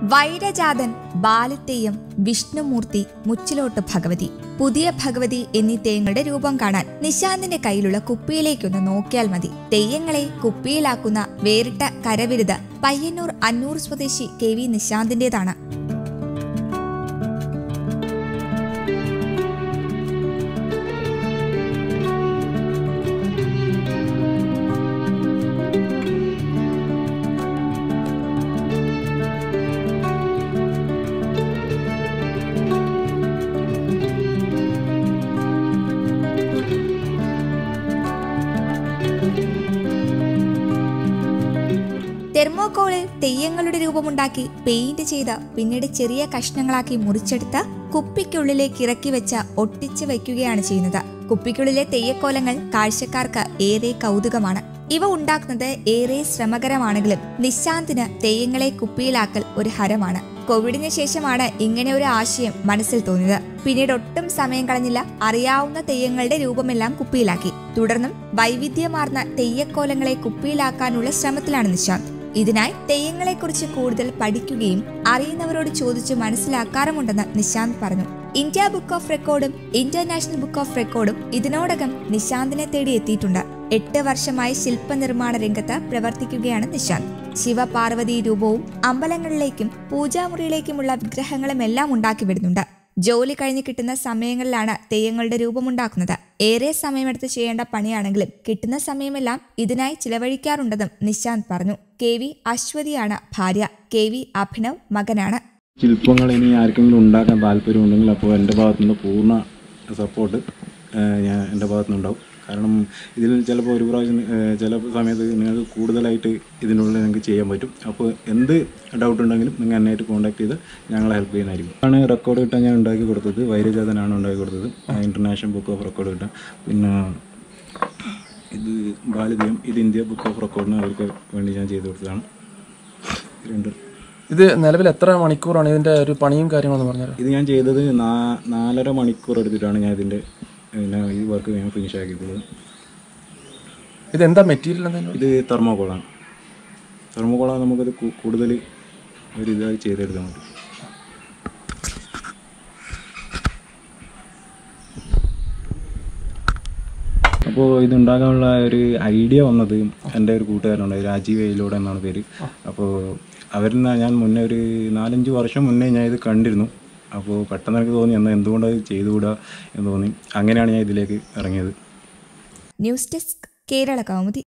വൈരജാതൻ ബാലിത്തെയ്യം വിഷ്ണുമൂർത്തി മുച്ചിലോട്ട് ഭഗവതി പുതിയ ഭഗവതി എന്നീ തെയ്യങ്ങളുടെ രൂപം കാണാൻ നിശാന്തിന്റെ കയ്യിലുള്ള കുപ്പിയിലേക്കൊന്ന് നോക്കിയാൽ മതി തെയ്യങ്ങളെ കുപ്പിയിലാക്കുന്ന വേറിട്ട കരവിരുത് പയ്യന്നൂർ അന്നൂർ സ്വദേശി കെ വി നിശാന്തിന്റേതാണ് തെർമോകോളിൽ തെയ്യങ്ങളുടെ രൂപമുണ്ടാക്കി പെയിന്റ് ചെയ്ത് പിന്നീട് ചെറിയ കഷ്ണങ്ങളാക്കി മുറിച്ചെടുത്ത് കുപ്പിക്കുള്ളിലേക്ക് ഇറക്കി വെച്ച് ഒട്ടിച്ച് വയ്ക്കുകയാണ് ചെയ്യുന്നത് കുപ്പിക്കുള്ളിലെ തെയ്യക്കോലങ്ങൾ കാഴ്ചക്കാർക്ക് ഏറെ കൗതുകമാണ് ഇവ ഉണ്ടാക്കുന്നത് ഏറെ ശ്രമകരമാണെങ്കിലും നിശാന്തിന് തെയ്യങ്ങളെ കുപ്പിയിലാക്കൽ ഒരു ഹരമാണ് കോവിഡിന് ശേഷമാണ് ഇങ്ങനെ ഒരു ആശയം മനസ്സിൽ തോന്നിയത് പിന്നീട് ഒട്ടും സമയം കളഞ്ഞില്ല അറിയാവുന്ന തെയ്യങ്ങളുടെ രൂപമെല്ലാം കുപ്പിയിലാക്കി തുടർന്നും വൈവിധ്യമാർന്ന തെയ്യക്കോലങ്ങളെ കുപ്പിയിലാക്കാനുള്ള ശ്രമത്തിലാണ് നിശാന്ത് ഇതിനായി തെയ്യങ്ങളെക്കുറിച്ച് കൂടുതൽ പഠിക്കുകയും അറിയുന്നവരോട് ചോദിച്ച് മനസ്സിലാക്കാറുമുണ്ടെന്ന് നിശാന്ത് പറഞ്ഞു ഇന്ത്യ ബുക്ക് ഓഫ് റെക്കോർഡും ഇന്റർനാഷണൽ ബുക്ക് ഓഫ് റെക്കോർഡും ഇതിനോടകം നിശാന്തിനെ തേടി എത്തിയിട്ടുണ്ട് എട്ട് വർഷമായി ശില്പനിർമ്മാണ രംഗത്ത് പ്രവർത്തിക്കുകയാണ് നിശാന്ത് ശിവപാർവതി രൂപവും അമ്പലങ്ങളിലേക്കും പൂജാമുറിയിലേക്കുമുള്ള വിഗ്രഹങ്ങളും എല്ലാം ഉണ്ടാക്കി വരുന്നുണ്ട് ജോലി കഴിഞ്ഞ് കിട്ടുന്ന സമയങ്ങളിലാണ് തെയ്യങ്ങളുടെ രൂപമുണ്ടാക്കുന്നത് ഏറെ സമയമെടുത്ത് ചെയ്യേണ്ട പണിയാണെങ്കിലും കിട്ടുന്ന സമയമെല്ലാം ഇതിനായി ചിലവഴിക്കാറുണ്ടെന്നും നിശാന്ത് പറഞ്ഞു കെ വി അശ്വതിയാണ് ഭാര്യ കെ വി അഭിനവ് മകനാണ് ശില്പങ്ങൾ ഇനി ആർക്കെങ്കിലും ഉണ്ടാക്കാൻ താല്പര്യമുണ്ടെങ്കിൽ അപ്പോൾ എൻ്റെ ഭാഗത്തുനിന്ന് പൂർണ്ണ സപ്പോർട്ട് ഞാൻ എൻ്റെ ഭാഗത്തുനിന്നുണ്ടാവും കാരണം ഇതിൽ ചിലപ്പോൾ ഒരു പ്രാവശ്യം ഏഹ്, ചില സമയത്ത് നിങ്ങൾക്ക് കൂടുതലായിട്ട് ഇതിനുള്ളിൽ നിങ്ങൾക്ക് ചെയ്യാൻ പറ്റും അപ്പോൾ എന്ത് ഡൗട്ട് ഉണ്ടെങ്കിലും നിങ്ങൾ എന്നെയായിട്ട് കോൺടാക്ട് ചെയ്ത് ഞങ്ങളെ ഹെൽപ്പ് ചെയ്യുന്നതായിരിക്കും ആണ് റെക്കോർഡ് കിട്ടാൻ ഞാൻ ഉണ്ടാക്കി കൊടുത്തത് വൈരജാതനാണ് ഉണ്ടാക്കി കൊടുത്തത് ഇൻ്റർനാഷണൽ ബുക്ക് ഓഫ് റെക്കോർഡ് കിട്ടാൻ പിന്നെ ഇത് ബാലിദ്യം ഇത് ഇന്ത്യ ബുക്ക് ഓഫ് റെക്കോർഡിന് അവർക്ക് വേണ്ടി ഞാൻ ചെയ്തു കൊടുത്തതാണ് രണ്ട് ഇത് നിലവിൽ എത്ര മണിക്കൂറാണ് ഇതിന്റെ ഒരു പണിയും കാര്യങ്ങളെന്ന് പറഞ്ഞത് ഇത് ഞാൻ ചെയ്തത് നാ- നാലര മണിക്കൂർ എടുത്തിട്ടാണ് ഞാൻ ഇതിൻ്റെ പിന്നെ ഈ വർക്ക് ഞാൻ ഫിനിഷ് ആക്കിയിട്ടുള്ളത് ഇത് എന്താ മെറ്റീരിയൽ എന്തെങ്കിലും ഇത് തെർമോകോളാണ് തെർമോകോളാണ് നമുക്കത് കൂ- കൂടുതൽ ഒരു ഇതായി ചെയ്തെടുക്കാൻ പറ്റും അപ്പോൾ ഇതുണ്ടാക്കാനുള്ള ഒരു ഐഡിയ വന്നത് എൻ്റെ ഒരു കൂട്ടുകാരനുണ്ട് രാജീവ് എയിലൂടെ എന്നാണ് പേര് അപ്പോൾ അവരിൽ നിന്ന് ഞാൻ മുന്നേ ഒരു നാലഞ്ച് വർഷം മുന്നേ ഞാൻ ഇത് കണ്ടിരുന്നു അപ്പോൾ പെട്ടെന്ന് എനിക്ക് തോന്നി എന്നാൽ എന്തുകൊണ്ട് അത് ചെയ്തുകൂടാ എന്ന് തോന്നി അങ്ങനെയാണ് ഞാൻ ഇതിലേക്ക് ഇറങ്ങിയത് ന്യൂസ് ഡെസ്ക് കേരള കൗമുദി